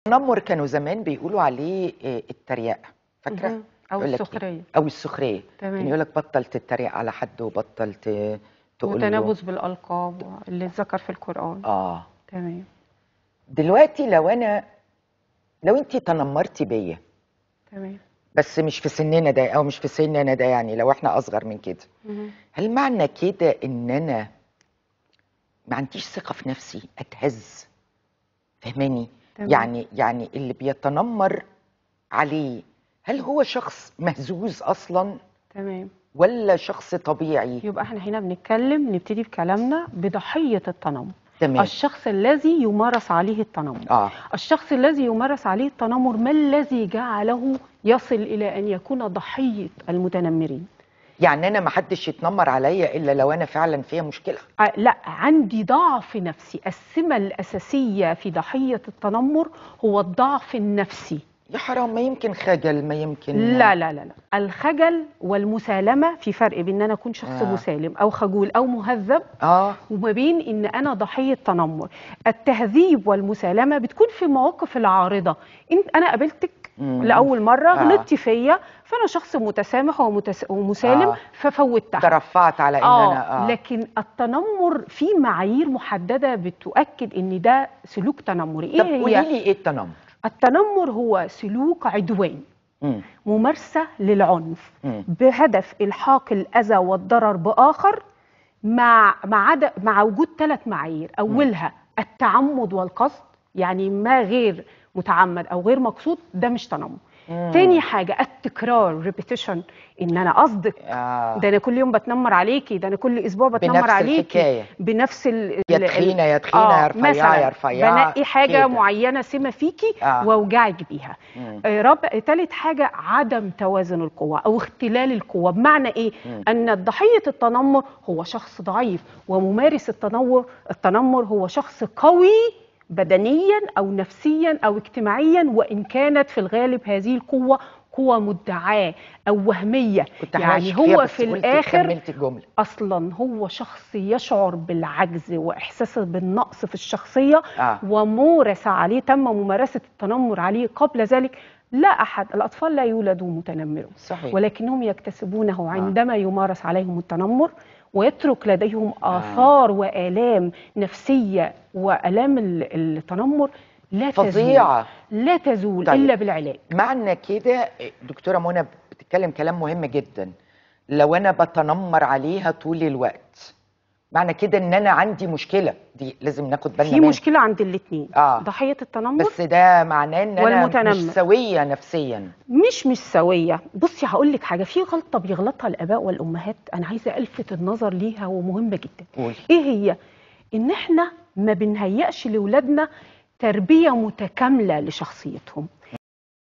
التنمر كانوا زمان بيقولوا عليه آه، التريقه فاكره مهم. أو يقول لك إيه؟ السخرية. او السخريه تمام. يعني يقول لك بطل تتريق على حد وبطل ت- تقول له وتنابز بالألقاب اللي اتذكر في القرآن اه تمام دلوقتي لو انا لو انت تنمرتي بيا تمام بس مش في سننا ده او مش في سننا ده يعني لو احنا اصغر من كده مهم. هل معنى كده ان انا ما عنديش ثقة في نفسي اتهز فهماني تمام. يعني يعني اللي بيتنمر عليه هل هو شخص مهزوز اصلا تمام ولا شخص طبيعي يبقى احنا هنا بنتكلم نبتدي بكلامنا بضحية التنمر تمام الشخص الذي يمارس عليه التنمر اه الشخص الذي يمارس عليه التنمر ما الذي جعله يصل إلى أن يكون ضحية المتنمرين يعني انا ما حدش يتنمر عليا الا لو انا فعلا فيها مشكلة ع- لا عندي ضعف نفسي السمة الأساسية في ضحية التنمر هو الضعف النفسي يا حرام ما يمكن خجل ما يمكن لا لا لا لا الخجل والمسالمة في فرق بين ان انا اكون شخص آه. مسالم او خجول او مهذب اه وما بين ان انا ضحية تنمر التهذيب والمسالمة بتكون في مواقف العارضة انت انا قابلتك مم. لاول مرة آه. غلطتي فيا فانا شخص متسامح ومتس... ومسالم آه. ففوتها ترفعت على ان آه, انا اه لكن التنمر في معايير محددة بتؤكد ان ده سلوك تنمري طب ايه قولي هي لي ايه التنمر التنمر هو سلوك عدواني مم. ممارسة للعنف مم. بهدف إلحاق الأذى والضرر بآخر مع مع عد- مع وجود ثلاث معايير أولها التعمد والقصد يعني ما غير متعمد أو غير مقصود ده مش تنمر مم. تاني حاجة التكرار ريبيتيشن إن أنا قصدك آه. ده أنا كل يوم بتنمر عليكي ده أنا كل أسبوع بتنمر بنفس عليكي الحكاية. بنفس ال يا ال- تخينة يا تخينة يا رفيعة مثلاً يا رفيعة بنقي حاجة كده. معينة سمة فيكي آه. واوجعك بيها مم. آه، رابع تالت حاجة عدم توازن القوى أو اختلال القوى بمعنى إيه؟ مم. أن ضحية التنمر هو شخص ضعيف وممارس التنمر التنمر هو شخص قوي بدنيا أو نفسيا أو اجتماعيا وإن كانت في الغالب هذه القوة قوة مدعاة أو وهمية كنت يعني هناقشك فيها هو بس في قلت الآخر كملت الجملة اصلا هو شخص يشعر بالعجز واحساس بالنقص في الشخصيه آه. ومورس عليه تم ممارسه التنمر عليه قبل ذلك لا احد الاطفال لا يولدوا متنمرون صحيح ولكنهم يكتسبونه عندما يمارس عليهم التنمر ويترك لديهم آه. اثار والام نفسيه والام ال- التنمر لا تزول فظيعة لا تزول طيب. الا بالعلاج معنى كده دكتورة منى بتتكلم كلام مهم جدا لو انا بتنمر عليها طول الوقت معنى كده ان انا عندي مشكلة دي لازم ناخد بالنا في منها مشكله عند الاثنين آه. ضحيه التنمر بس ده معناه ان انا والمتنمر. مش سوية نفسيا مش مش سويه بصي هقول لك حاجه في غلطه بيغلطها الاباء والامهات انا عايزه الفت النظر ليها ومهمه جدا قولي ايه هي ان احنا ما بنهيئش لاولادنا تربيه متكامله لشخصيتهم